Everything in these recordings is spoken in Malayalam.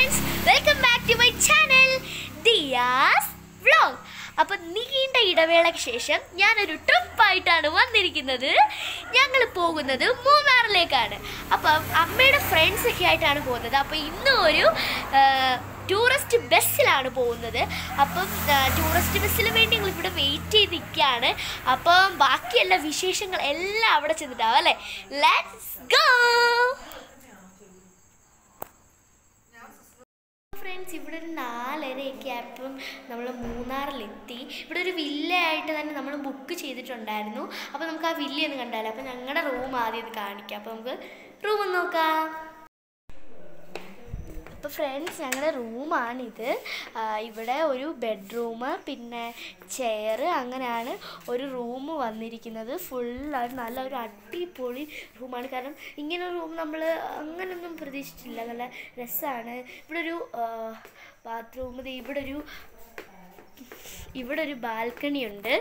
Friends welcome back to my channel Diya's vlog അപ്പം നീണ്ട ഇടവേളയ്ക്ക് ശേഷം ഞാനൊരു ട്രിപ്പായിട്ടാണ് വന്നിരിക്കുന്നത് ഞങ്ങൾ പോകുന്നത് മൂന്നാറിലേക്കാണ് അപ്പം അമ്മയുടെ ഫ്രണ്ട്സ് ഒക്കെ ആയിട്ടാണ് പോകുന്നത് അപ്പം ഇന്ന് ഒരു ടൂറിസ്റ്റ് ബസ്സിലാണ് പോകുന്നത് അപ്പം ടൂറിസ്റ്റ് ബസ്സിന് വേണ്ടി ഞങ്ങൾ ഇവിടെ വെയിറ്റ് ചെയ്ത് നിൽക്കുകയാണ് അപ്പം ബാക്കിയെല്ലാ വിശേഷങ്ങൾ എല്ലാം അവിടെ ചെന്നിട്ടാവും അല്ലേ ലെറ്റ്സ് ഗോ ഫ്രണ്ട്സ് ഇവിടെ ഒരു നാലരയൊക്കെ ആയപ്പം നമ്മൾ മൂന്നാറിലെത്തി ഇവിടെ ഒരു വില്ല ആയിട്ട് തന്നെ നമ്മൾ ബുക്ക് ചെയ്തിട്ടുണ്ടായിരുന്നു അപ്പോൾ നമുക്ക് ആ വില്ല ഒന്ന് കണ്ടാലോ അപ്പോൾ ഞങ്ങളുടെ റൂം ആദ്യം ഇത് കാണിക്കാം അപ്പോൾ നമുക്ക് റൂം ഒന്ന് നോക്കാം അപ്പോൾ ഫ്രണ്ട്സ് ഞങ്ങളുടെ റൂമാണിത് ആ, ഇവിടെ ഒരു ബെഡ്റൂം പിന്നെ ചെയർ അങ്ങനെയാണ് ഒരു റൂം വന്നിരിക്കുന്നത് ഫുള്ളായിട്ട് നല്ല ഒരു അടിപൊളി റൂമാണ് കാരണം ഇങ്ങനെ ഒരു റൂം നമ്മൾ അങ്ങനെയൊന്നും പ്രതീക്ഷിച്ചില്ല നല്ല രസമാണ് ഇവിടെ ഒരു ബാത്റൂം ഇവിടെ ഒരു ഇവിടെ ഒരു ബാൽക്കണി ഉണ്ട്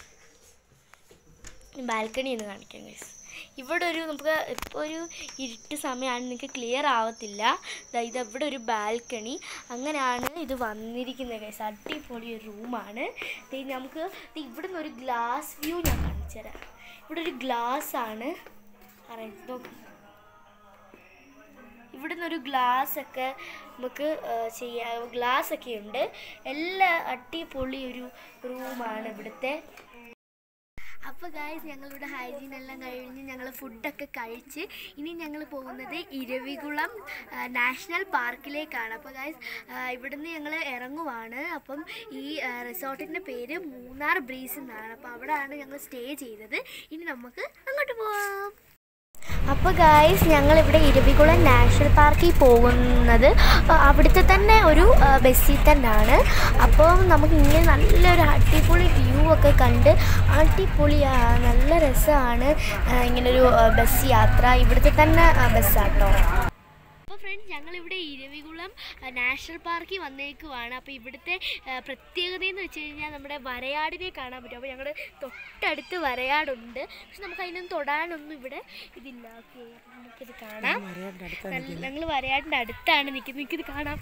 ബാൽക്കണി ഒന്ന് കാണിക്കാം ഗൈസ് ഇവിടെ ഒരു നമുക്ക് ഇപ്പോൾ ഒരു ഇരുട്ട് സമയമാണ് നിങ്ങൾക്ക് ക്ലിയർ ആവത്തില്ല ദാ ഇത് ഇവിടെ ഒരു ബാൽക്കണി അങ്ങനെയാണ് ഇത് വന്നിരിക്കുന്നത് ഗൈസ് അടിപൊളി ഒരു റൂമാണ് നമുക്ക് ദേ ഇവിടുന്ന് ഒരു ഗ്ലാസ് വ്യൂ ഞാൻ കാണിച്ചു തരാം ഇവിടെ ഒരു ഗ്ലാസ് ആണ് അറിയാം നോക്ക് ഇവിടുന്ന് ഒരു ഗ്ലാസ് ഒക്കെ നമുക്ക് ആ, ചെയ്യാം ഗ്ലാസ് ഒക്കെ ഉണ്ട് എല്ലാ അടിപൊളി ഒരു റൂമാണ് ഇവിടുത്തെ അപ്പോൾ ഗായ്സ് ഞങ്ങളിവിടെ ഹൈജീൻ എല്ലാം കഴിഞ്ഞ് ഞങ്ങൾ ഫുഡൊക്കെ കഴിച്ച് ഇനി ഞങ്ങൾ പോകുന്നത് ഇരവികുളം ആ, നാഷണൽ പാർക്കിലേക്കാണ് അപ്പോൾ ഗായ്സ് ഇവിടുന്ന് ഞങ്ങൾ ഇറങ്ങുവാണ് അപ്പം ഈ ആ, റിസോർട്ടിൻ്റെ പേര് മൂന്നാർ ബ്രീസ് എന്നാണ് അപ്പോൾ അവിടെയാണ് ഞങ്ങൾ സ്റ്റേ ചെയ്തത് ഇനി നമുക്ക് അങ്ങോട്ട് പോവാം അപ്പോൾ ഗായ്സ് ഞങ്ങളിവിടെ ഇരവികുളം നാഷണൽ പാർക്കിൽ പോകുന്നത് ആ, അവിടുത്തെ തന്നെ ഒരു ആ, ബസ്സിൽ തന്നെയാണ് അപ്പോൾ നമുക്ക് ഇങ്ങനെ നല്ലൊരു അടിപൊളി വ്യൂ ഒക്കെ കണ്ട് അടിപൊളി ആ, നല്ല രസമാണ് ആ, ഇങ്ങനൊരു ആ, ബസ് യാത്ര ഇവിടുത്തെ തന്നെ ബസ്സാട്ടോ അപ്പോൾ ഫ്രണ്ട്സ് ഞങ്ങളിവിടെ ഇരവികുളം ആ, നാഷണൽ പാർക്കിൽ വന്നേക്കുവാണ് അപ്പോൾ ഇവിടുത്തെ ആ, പ്രത്യേകത എന്ന് വെച്ച് കഴിഞ്ഞാൽ നമ്മുടെ വരയാടിനെ കാണാൻ പറ്റും അപ്പോൾ ഞങ്ങളുടെ തൊട്ടടുത്ത് വരയാടുണ്ട് പക്ഷെ നമുക്ക് അതിനൊന്നും തൊടാനൊന്നും ഇവിടെ ഇതില്ല ഓക്കെ നമുക്കിത് കാണാം ഞങ്ങൾ വരയാടിൻ്റെ അടുത്താണ് നിൽക്കുന്നത് എനിക്കിത് കാണാം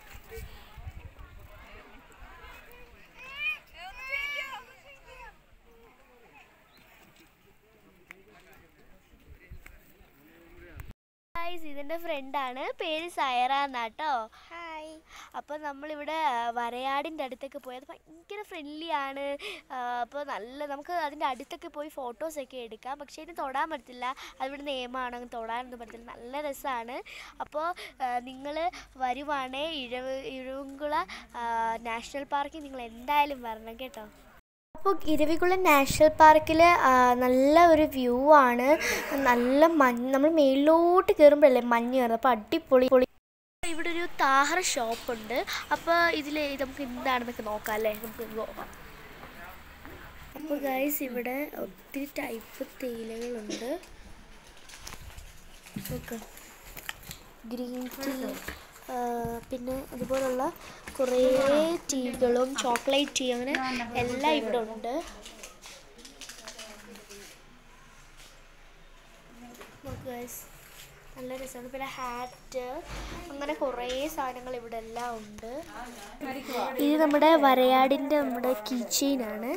ഗൈസ് ഇതിൻ്റെ ഫ്രണ്ടാണ് പേര് സയറ എന്നാട്ടോ ഹായ് അപ്പോൾ നമ്മളിവിടെ ആ, വരയാടിൻ്റെ അടുത്തൊക്കെ പോയി അത് ഭയങ്കര ഫ്രണ്ട്ലി ആണ് അപ്പോൾ നല്ല നമുക്ക് അതിൻ്റെ അടുത്തൊക്കെ പോയി ഫോട്ടോസൊക്കെ എടുക്കാം പക്ഷേ ഇതിന് തൊടാൻ പറ്റില്ല അതിവിടെ നിയമമാണ് അങ്ങ് തൊടാനൊന്നും പറ്റില്ല നല്ല രസമാണ് അപ്പോൾ നിങ്ങൾ വരുവാണേ ഇഴവ് ഇഴവുങ്കുള നാഷണൽ പാർക്കിൽ നിങ്ങൾ എന്തായാലും വരണം കേട്ടോ അപ്പോൾ ഇരവികുളം നാഷണൽ പാർക്കിൽ നല്ല ഒരു വ്യൂ ആണ് നല്ല മഞ്ഞ് നമ്മൾ മേളിലോട്ട് കയറുമ്പോഴല്ലേ മഞ്ഞ് കയറുന്നത് അപ്പോൾ അടിപൊളി പൊളി ഇവിടെ ഒരു താഹറ ഷോപ്പുണ്ട് അപ്പോൾ ഇതിൽ നമുക്ക് എന്താണെന്നൊക്കെ നോക്കാം അല്ലേ നമുക്ക് പോകാം അപ്പോൾ ഗൈസ് ഇവിടെ ഒത്തിരി ടൈപ്പ് തേയിലകളുണ്ട് നോക്ക് ഗ്രീൻ ടീ പിന്നെ അതുപോലുള്ള കുറേ ടീകളും ചോക്ലേറ്റ് ടീ അങ്ങനെ എല്ലാം ഇവിടെ ഉണ്ട് നോക്ക് guys. നല്ല രസമാണ് പിന്നെ ഹാറ്റ് അങ്ങനെ കുറേ സാധനങ്ങൾ ഇവിടെ എല്ലാം ഉണ്ട് ഇത് നമ്മുടെ വരയാടിൻ്റെ നമ്മുടെ കീ ചെയിനാണ്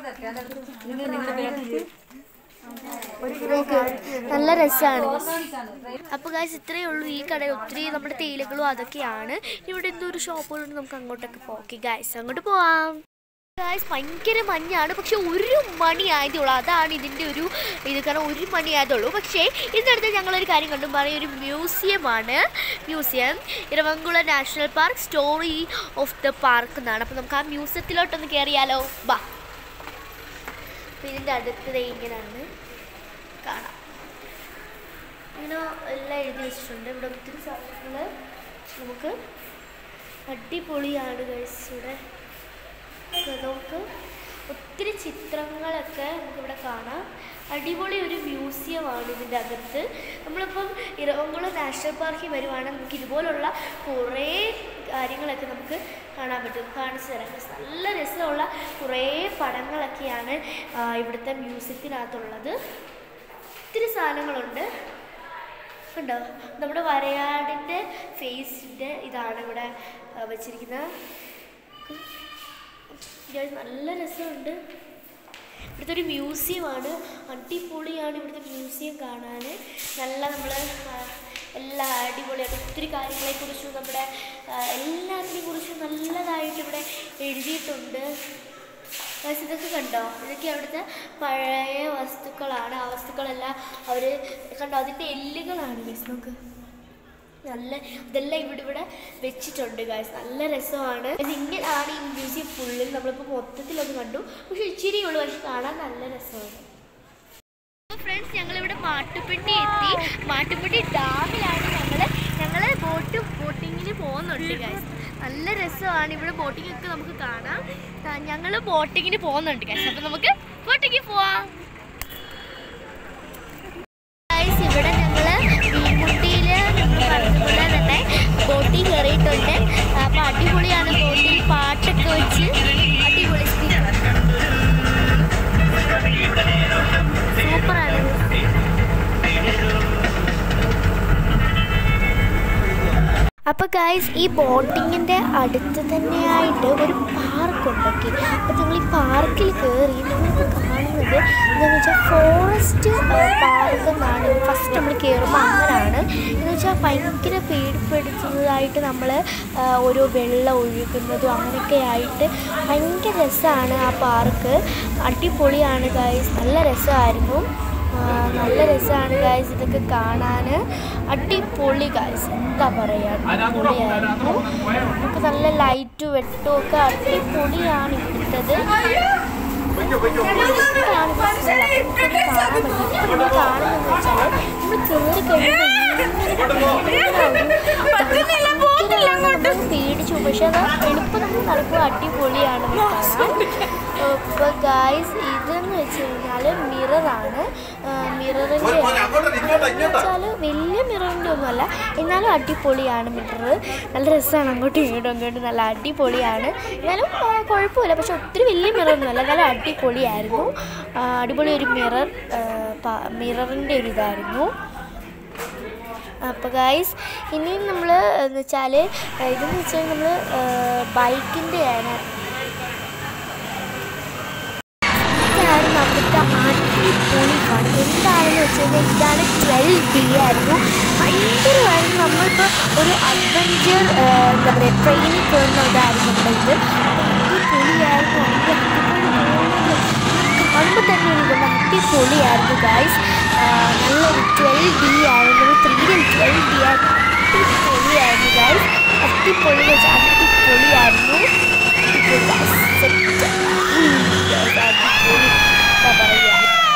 നോക്ക് നല്ല രസമാണ് അപ്പോൾ ഗായ്സ് ഇത്രയേ ഉള്ളൂ ഈ കടയിൽ ഒത്തിരി നമ്മുടെ തേയിലകളും അതൊക്കെയാണ് ഇവിടെ എന്തോ ഒരു ഷോപ്പുകളുണ്ട് നമുക്ക് അങ്ങോട്ടൊക്കെ പോകാം ഓക്കെ ഗായ്സ് അങ്ങോട്ട് പോവാം ഗായ്സ് ഭയങ്കര മഞ്ഞാണ് പക്ഷെ ഒരു മണി ആയതേ ഉള്ളൂ അതാണ് ഇതിൻ്റെ ഒരു ഇത് കാരണം ഒരു മണി ആയതുള്ളൂ പക്ഷേ ഇതിനടുത്ത് ഞങ്ങളൊരു കാര്യം കണ്ടു പറയും ഒരു മ്യൂസിയമാണ് museum Eravikulam national park story of the park എന്നാണ് അപ്പോൾ നമുക്ക് ആ മ്യൂസിയത്തിലോട്ടൊന്ന് കയറിയാലോ ബാ അപ്പോൾ ഇതിൻ്റെ അടുത്ത് ദേ ഇങ്ങനെയാണ് കാണാം ഇങ്ങനെ എല്ലാം എഴുതി വെച്ചിട്ടുണ്ട് ഇവിടെ ഒത്തിരി സാധനങ്ങൾ നമുക്ക് അടിപൊളിയാണ് ഗൈസ് ഇവിടെ ഇത് നമുക്ക് ഒത്തിരി ചിത്രങ്ങളൊക്കെ നമുക്കിവിടെ കാണാം അടിപൊളി ഒരു മ്യൂസിയമാണ് ഇതിൻ്റെ അകത്ത് നമ്മളിപ്പം ഇരവങ്കുളം നാഷണൽ പാർക്കിൽ വരുവാണെങ്കിൽ നമുക്ക് ഇതുപോലുള്ള കുറേ കാര്യങ്ങളൊക്കെ നമുക്ക് കാണാൻ പറ്റും കാണിച്ചു തരാം നല്ല രസമുള്ള കുറേ പടങ്ങളൊക്കെയാണ് ആ, ഇവിടുത്തെ മ്യൂസിയത്തിനകത്തുള്ളത് ഒത്തിരി സാധനങ്ങളുണ്ട് കണ്ടോ നമ്മുടെ വരയാടിൻ്റെ ഫേസിൻ്റെ ഇതാണ് ഇവിടെ ആ, വെച്ചിരിക്കുന്നത് Guys, നല്ല രസമുണ്ട് ഇവിടുത്തെ ഒരു മ്യൂസിയമാണ് അടിപൊളിയാണ് ഇവിടുത്തെ മ്യൂസിയം കാണാൻ നല്ല നമ്മൾ എല്ലാ അടിപൊളിയായിട്ട് ഒത്തിരി കാര്യങ്ങളെക്കുറിച്ചും നമ്മുടെ ആ, എല്ലാത്തിനെ കുറിച്ചും നല്ലതായിട്ട് ഇവിടെ എഴുതിയിട്ടുണ്ട് Guys, ഇതൊക്കെ കണ്ടോ ഇതൊക്കെ അവിടുത്തെ പഴയ വസ്തുക്കളാണ് ആ വസ്തുക്കളെല്ലാം അവർ കണ്ടോ അതിൻ്റെ എല്ലുകളാണ് ഗൈസ് നോക്ക് നല്ല ഇതെല്ലാം ഇവിടെ ഇവിടെ വെച്ചിട്ടുണ്ട് ഗായ്സ് നല്ല രസമാണ് ഇത് ഇങ്ങനെയാണ് ഈ മ്യൂസിയം ഫുള്ളിൽ നമ്മളിപ്പോൾ മൊത്തത്തിലൊന്ന് കണ്ടു പക്ഷെ ഇച്ചിരി ഉള്ളു പക്ഷെ കാണാൻ നല്ല രസമാണ് ഫ്രണ്ട്സ് ഞങ്ങളിവിടെ മാട്ടുപ്പെട്ടി എത്തി മാട്ടുപ്പെട്ടി ഡാമിലാണ് ഞങ്ങൾ ഞങ്ങൾ ബോട്ട് ബോട്ടിങ്ങിന് പോകുന്നുണ്ട് ഗായ്സ് നല്ല രസമാണ് ഇവിടെ ബോട്ടിംഗ് ഒക്കെ നമുക്ക് കാണാം ഞങ്ങൾ ബോട്ടിങ്ങിന് പോകുന്നുണ്ട് ഗായ്സ് അപ്പം നമുക്ക് ബോട്ടിങ്ങിൽ പോവാം ഗൈസ് ഇവിടെ ഞങ്ങൾ മീൻമുട്ടിയിൽ നിങ്ങൾ പറഞ്ഞതുപോലെ തന്നെ ബോട്ടിൽ കയറിയിട്ടുണ്ട് അപ്പോൾ അടിപൊളിയാണ് ബോട്ടിൽ പാട്ടൊക്കെ വെച്ച് അടിപൊളി സൂപ്പറാണ് അപ്പോൾ ഗായ്സ് ഈ ബോട്ടിങ്ങിൻ്റെ അടുത്ത് തന്നെയായിട്ട് ഒരു പാർക്ക് ഉണ്ടാക്കി അപ്പോൾ ഞങ്ങൾ ഈ പാർക്കിൽ കയറി നമ്മളിപ്പോൾ കാണുന്നത് എന്താണെന്ന് വെച്ചാൽ ഫോറസ്റ്റ് പാർക്ക് എന്നാണ് ഫസ്റ്റ് നമ്മൾ കയറുമ്പോൾ അങ്ങനെയാണ് എന്ന് വെച്ചാൽ ഭയങ്കര പേടിപ്പെടുത്തുന്നതായിട്ട് നമ്മൾ ഓരോ വെള്ളം ഒഴുകുന്നതും അങ്ങനെയൊക്കെ ആയിട്ട് ഭയങ്കര രസമാണ് ആ പാർക്ക് അടിപൊളിയാണ് ഗായ്സ് നല്ല രസമായിരുന്നു ആ, നല്ല രസമാണ് ഗായ്സ് ഇതൊക്കെ കാണാൻ അടിപൊളി ഗായ്സ് എന്താ പറയുക അടിപൊളിയായിരുന്നു നമുക്ക് നല്ല ലൈറ്റും വെട്ടും ഒക്കെ അടിപൊളിയാണ് ഇവിടുത്തത് ഇതാണ് ബസ് നമുക്കത് കാണാൻ പറ്റും ഇപ്പം നമ്മൾ കാണുന്നതെന്ന് വെച്ചാൽ നമ്മൾ കയറി കഴിയുമ്പോൾ പേടിച്ചു പക്ഷെ അത് എളുപ്പം നമ്മൾ നടക്കുമ്പോൾ അടിപൊളിയാണ് കാണാൻ ഇപ്പോൾ ഗായ്സ് ഇതെന്ന് വെച്ച് കഴിഞ്ഞാൽ മിററാണ് മിററിൻ്റെ വെച്ചാൽ വലിയ മിററിൻ്റെ ഒന്നുമല്ല എന്നാലും അടിപൊളിയാണ് മിറർ നല്ല രസമാണ് അങ്ങോട്ടും ഇങ്ങോട്ടും അങ്ങോട്ടും നല്ല അടിപൊളിയാണ് എന്നാലും ആ, കുഴപ്പമില്ല പക്ഷെ ഒത്തിരി വലിയ മിററൊന്നുമല്ല നല്ല അടിപൊളിയായിരുന്നു ആ, അടിപൊളി ഒരു മിറർ മിററിൻ്റെ ഒരു ഇതായിരുന്നു അപ്പോൾ ഗായ്സ് ഇനിയും നമ്മൾ എന്ന് വെച്ചാൽ ഇതെന്ന് വെച്ചാൽ നമ്മൾ ബൈക്കിൻ്റെ ആണ് ഇതായിരുന്നു അവിടുത്തെ അടിപൊളി ഫൺ എന്താണെന്ന് വെച്ച് കഴിഞ്ഞാൽ ഇതാണ് ട്വൽവ് ബി ആയിരുന്നു ഭയങ്കരമായിരുന്നു നമ്മളിപ്പോൾ ഒരു അഡ്വഞ്ചർ എന്താ പറയുക ട്രെയിനിൽ കയറുന്ന ഇതായിരുന്നു നമ്മുടെ ഇത് അടിപൊളിയായിരുന്നു അതിൻ്റെ അടിപൊളി പോകുന്നത് കാണുമ്പോൾ തന്നെ ഒരു ഇതുണ്ട് അടിപൊളിയായിരുന്നു ഗായ്സ് നല്ലൊരു ട്വൽവ് ബി ആയിരുന്നു ത്രീയിൽ ട്വൽവ് ബി ആയിരുന്നു അടിപൊളിയായിരുന്നു ഗായ്സ് അടിപൊളി എന്ന് വെച്ചാൽ അടിപൊളിയായിരുന്നു അടിപൊളി guys. Set. ഉം, guys, അടിപൊളി എന്താ പറയുക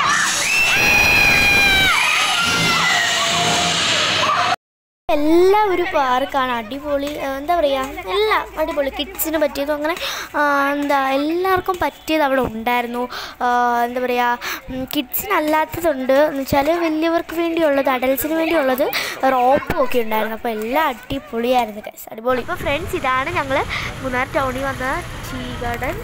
എല്ലാം ഒരു പാർക്കാണ് അടിപൊളി ആ, എന്താ പറയുക എല്ലാം അടിപൊളി കിഡ്സിന് പറ്റിയതും അങ്ങനെ ആ, എന്താ എല്ലാവർക്കും പറ്റിയത് അവിടെ ഉണ്ടായിരുന്നു ആ, എന്താ പറയുക കിഡ്സിനല്ലാത്തതുണ്ട് എന്ന് വെച്ചാൽ വലിയവർക്ക് വേണ്ടിയുള്ളത് അഡൽസിന് വേണ്ടിയുള്ളത് റോപ്പും ഒക്കെ ഉണ്ടായിരുന്നു അപ്പോൾ എല്ലാം അടിപൊളിയായിരുന്നു ഗൈസ് അടിപൊളി ഇപ്പോൾ ഫ്രണ്ട്സ് ഇതാണ് ഞങ്ങൾ മൂന്നാർ ടൗണിൽ വന്ന ടീ ഗാർഡൻ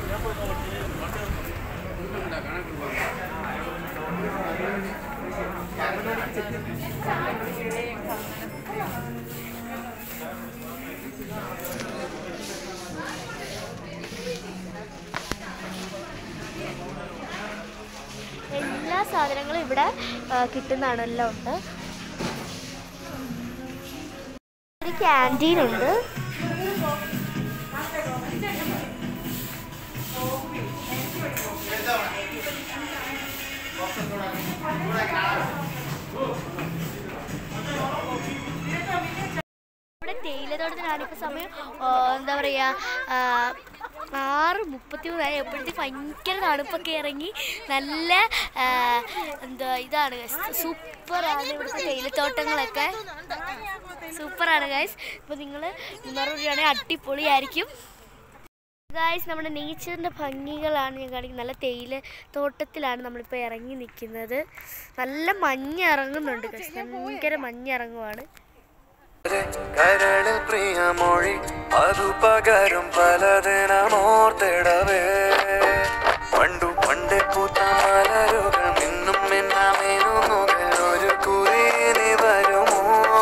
എല്ലാ സാധനങ്ങളും ഇവിടെ ആ, കിട്ടുന്നതാണ് എല്ലാം ഉണ്ട് ഒരു ക്യാൻറ്റീൻ ഉണ്ട് ഇവിടെ തേയിലത്തോട്ടത്തിലാണ് ഇപ്പോൾ സമയം ആ, എന്താ പറയുക ആറ് മുപ്പത്തി മൂന്നായി എപ്പോഴത്തെ ഭയങ്കര തണുപ്പൊക്കെ ഇറങ്ങി നല്ല ആ, എന്താ ഇതാണ് സൂപ്പറാണ് ഇവിടുത്തെ തേയിലത്തോട്ടങ്ങളൊക്കെ സൂപ്പറാണ് ഗായ്സ് ഇപ്പോൾ നിങ്ങൾ മൂന്നാർ വരികയാണെങ്കിൽ അടിപൊളിയായിരിക്കും ഗായ്സ് നമ്മുടെ നേച്ചറിൻ്റെ ഭംഗികളാണ് ഞാൻ കാണിക്കുന്നത് നല്ല തേയില തോട്ടത്തിലാണ് നമ്മളിപ്പോൾ ഇറങ്ങി നിൽക്കുന്നത് നല്ല മഞ്ഞ് ഇറങ്ങുന്നുണ്ട് ഗായ്സ് ഭയങ്കര മഞ്ഞ് ഇറങ്ങുവാണ് കരളിൽ പ്രിയമൊഴി അതു പകരും പലതിനമോർത്തിടവേ പണ്ടു പണ്ടേ പൂത്ത മലരുകൾ മിന്നും മിന്നാമേനുന്നുകൾ ഒരു കുറിനി വരുമോ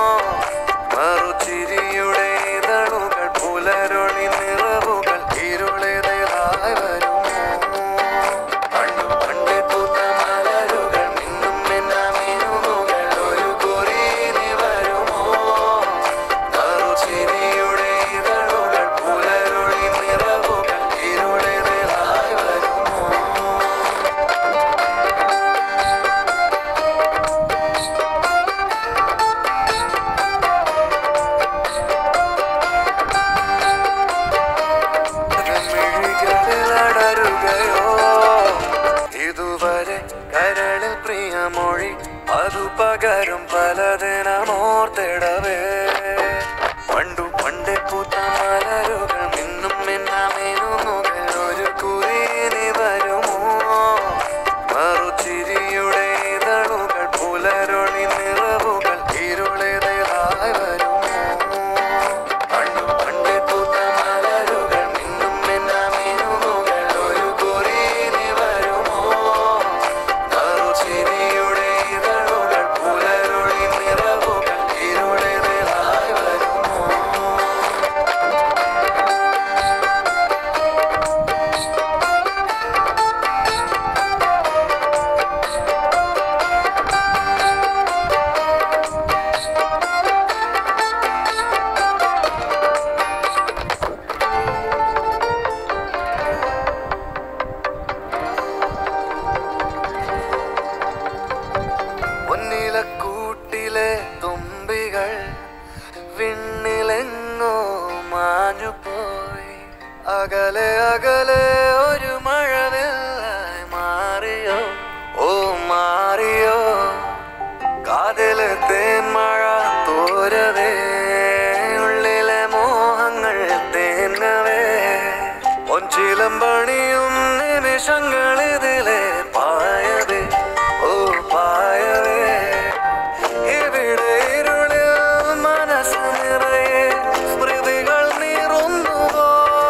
പകരും പലതിനമോർത്തിടവേ പണ്ടു പണ്ടേ പൂത്ത മലരുകൾ മിന്നും മിന്നാമേനുകൾ ഒരു കുറിയിനി വരുമോ മറുചിരിയുടെ ഇതളുകൾ പുലരൊളി നിറവുകൾ ഇരുളിതായി വരുമോ പണ്ടു പണ്ടേ പൂത്ത മലരുകൾ മിന്നും മിന്നാമേനുകൾ ഒരു കുറിയിനി വരുമോ മറുചിരിയുടെ ഇതളുകൾ പുലരൊളി നിറവുകൾ ഇരുളിതായി വരുമോ പൊന്നിലക്കൂട്ടിലെ തുമ്പികൾ വിണ്ണിലെങ്ങോ മാഞ്ഞു പോയി അകലെ അകലെ ഒരു മഴവില്ലായി മാറിയോ ഓ മാറിയോ കാതിലെ തേന്മഴ തോരവേ ഉള്ളിലെ മോഹങ്ങൾ തേങ്ങവേ ഒഞ്ചിലം പണിയും നിമിഷങ്ങൾ ഇതിലെ പായവേ ഓ പായവേ ഇവിടെ ഇരുളിൽ മനസ്സ് നിറയെ സ്മൃതികൾ നീറുന്നുവോ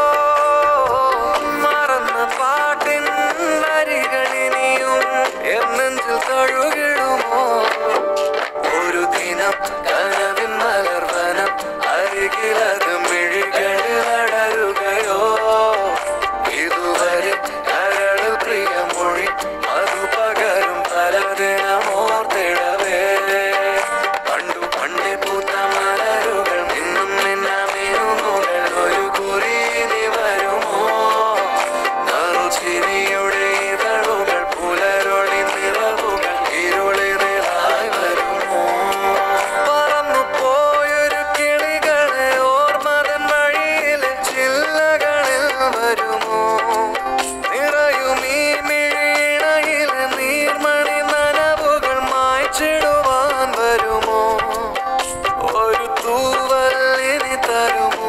മറന്ന പാട്ടിൻ വരികളിനിയും എന്നെഞ്ചിൽ തഴുകിടുമോ ഒരു ദിനം കനവിൻ മലർവനം അരികിലത് മിഴികളിൽ അടരുകയോ ഇതുവരെ കരളിൽ പ്രിയമൊഴി അത് പകരും പലതിനമോർത്തിടവേ പണ്ടു പണ്ടേ പൂത്ത മലരുകൾ മിന്നും മിന്നാമീനുകൾ ഒരു കുറിയിനി വരുമോ നറുചിരിയുടെ ഇതളുകൾ പുലരൊളി നിറവുകൾ ഇരുളിതായി വരുമോ പറന്നു പോയൊരു കിളികളെ ഓർമ്മതൻ വഴിയിലെ ചില്ലകളിൽ വരുമോ നിറയും ഈ മിഴിയിണയിലെ നീർമണി നനവുകൾ മായ്ച്ചിടുവാൻ വരുമോ ഒരു തൂവൽ ഇനി തരുമോ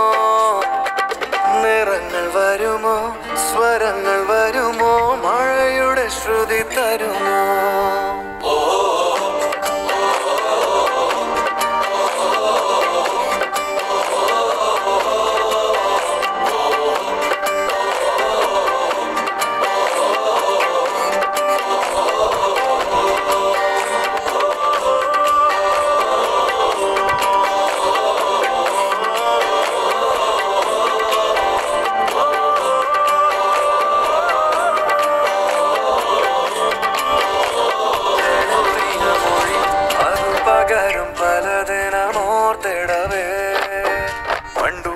നിറങ്ങൾ വരുമോ സ്വരങ്ങൾ വരുമോ മഴയുടെ ശ്രുതി തരുമോ അത് പകരും പലതിനമോർത്തിടവേ പണ്ടു